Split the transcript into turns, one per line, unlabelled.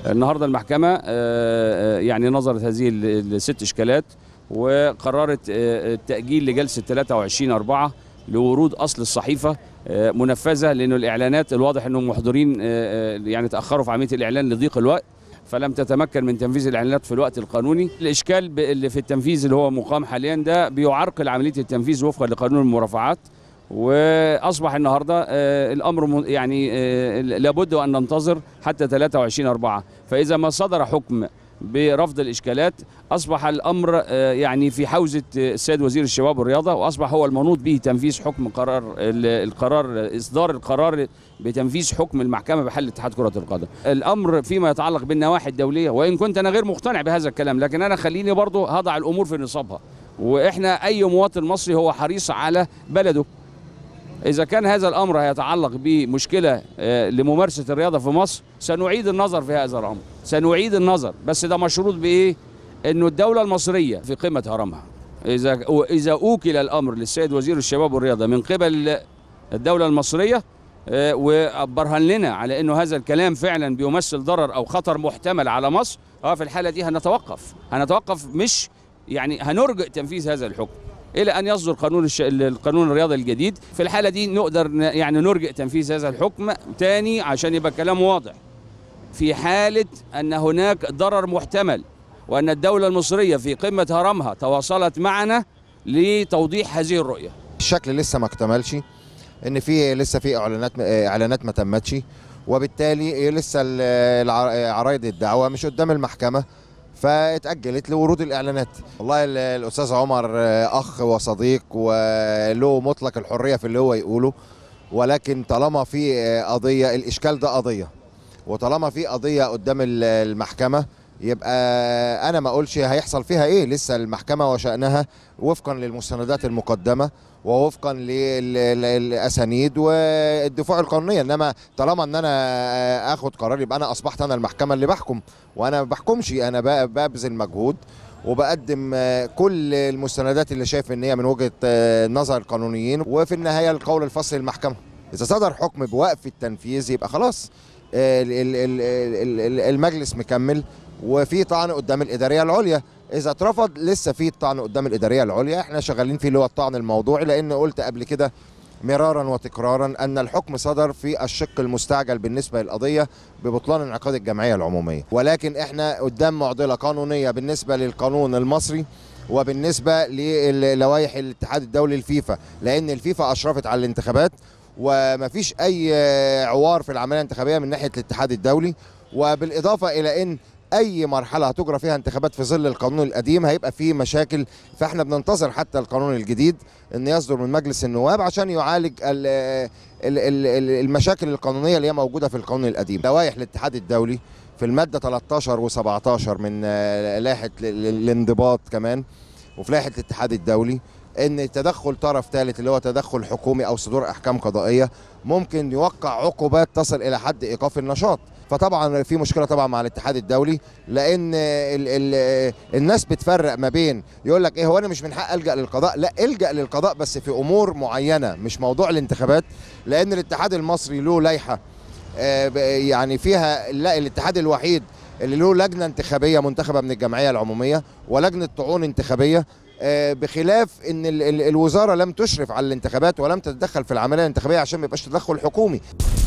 النهارده المحكمه يعني نظرت هذه الست اشكالات وقررت التاجيل لجلسه 23 4 لورود اصل الصحيفه منفذه لانه الاعلانات الواضح انهم محضرين يعني تاخروا في عمليه الاعلان لضيق الوقت فلم تتمكن من تنفيذ الاعلانات في الوقت القانوني الاشكال اللي في التنفيذ اللي هو مقام حاليا ده بيعرقل عمليه التنفيذ وفقا لقانون المرافعات واصبح النهارده الامر يعني لابد ان ننتظر حتى 23 4 فاذا ما صدر حكم برفض الاشكالات اصبح الامر يعني في حوزه السيد وزير الشباب والرياضه واصبح هو المنوط به تنفيذ حكم قرار القرار اصدار القرار بتنفيذ حكم المحكمه بحل اتحاد كره القدم. الامر فيما يتعلق بالنواحي الدوليه وان كنت انا غير مقتنع بهذا الكلام لكن انا خليني برضه هضع الامور في نصابها واحنا اي مواطن مصري هو حريص على بلده إذا كان هذا الأمر هيتعلق بمشكلة لممارسة الرياضة في مصر سنعيد النظر في هذا الأمر سنعيد النظر بس ده مشروط بإيه؟ إنه الدولة المصرية في قمة هرمها إذا إذا أوكل الأمر للسيد وزير الشباب والرياضة من قبل الدولة المصرية وبرهن لنا على انه هذا الكلام فعلا بيمثل ضرر او خطر محتمل على مصر اه في الحاله دي هنتوقف هنتوقف مش يعني هنرجئ تنفيذ هذا الحكم الى ان يصدر قانون الش... القانون الرياضي الجديد في الحاله دي نقدر يعني نرجئ تنفيذ هذا الحكم تاني عشان يبقى كلام واضح في حاله ان هناك ضرر محتمل وان الدوله المصريه في قمه هرمها تواصلت معنا لتوضيح هذه الرؤيه
الشكل لسه ما اكتملش ان في لسه في اعلانات اعلانات ما تمتش وبالتالي لسه عرايض الدعوه مش قدام المحكمه فاتأجلت لورود الإعلانات والله الأستاذ عمر أخ وصديق وله مطلق الحرية في اللي هو يقوله ولكن طالما في قضية الإشكال ده قضية وطالما في قضية قدام المحكمة يبقى أنا ما أقولش هيحصل فيها إيه لسه المحكمة وشأنها وفقا للمستندات المقدمة ووفقا للاسانيد والدفوع القانونيه انما طالما ان انا اخد قرار يبقى انا اصبحت انا المحكمه اللي بحكم وانا ما بحكمش انا ببذل مجهود وبقدم كل المستندات اللي شايف ان هي من وجهه نظر القانونيين وفي النهايه القول الفصل للمحكمه اذا صدر حكم بوقف التنفيذ يبقى خلاص المجلس مكمل وفي طعن قدام الاداريه العليا اذا اترفض لسه في طعن قدام الاداريه العليا احنا شغالين فيه اللي هو الطعن الموضوعي لان قلت قبل كده مرارا وتكرارا ان الحكم صدر في الشق المستعجل بالنسبه للقضيه ببطلان انعقاد الجمعيه العموميه ولكن احنا قدام معضله قانونيه بالنسبه للقانون المصري وبالنسبه للوائح الاتحاد الدولي الفيفا لان الفيفا اشرفت على الانتخابات ومفيش اي عوار في العمليه الانتخابيه من ناحيه الاتحاد الدولي وبالاضافه الى ان اي مرحله هتجرى فيها انتخابات في ظل القانون القديم هيبقى فيه مشاكل فاحنا بننتظر حتى القانون الجديد ان يصدر من مجلس النواب عشان يعالج ال ال ال المشاكل القانونيه اللي هي موجوده في القانون القديم لوائح الاتحاد الدولي في الماده 13 و17 من لائحه الانضباط كمان وفي لائحه الاتحاد الدولي ان تدخل طرف ثالث اللي هو تدخل حكومي او صدور احكام قضائيه ممكن يوقع عقوبات تصل الى حد ايقاف النشاط فطبعا في مشكله طبعا مع الاتحاد الدولي لان ال ال الناس بتفرق ما بين يقول لك ايه هو انا مش من حق الجا للقضاء لا الجا للقضاء بس في امور معينه مش موضوع الانتخابات لان الاتحاد المصري له لائحه يعني فيها لا الاتحاد الوحيد اللي له لجنه انتخابيه منتخبه من الجمعيه العموميه ولجنه طعون انتخابيه بخلاف ان الوزاره لم تشرف على الانتخابات ولم تتدخل في العمليه الانتخابيه عشان ما يبقاش تدخل حكومي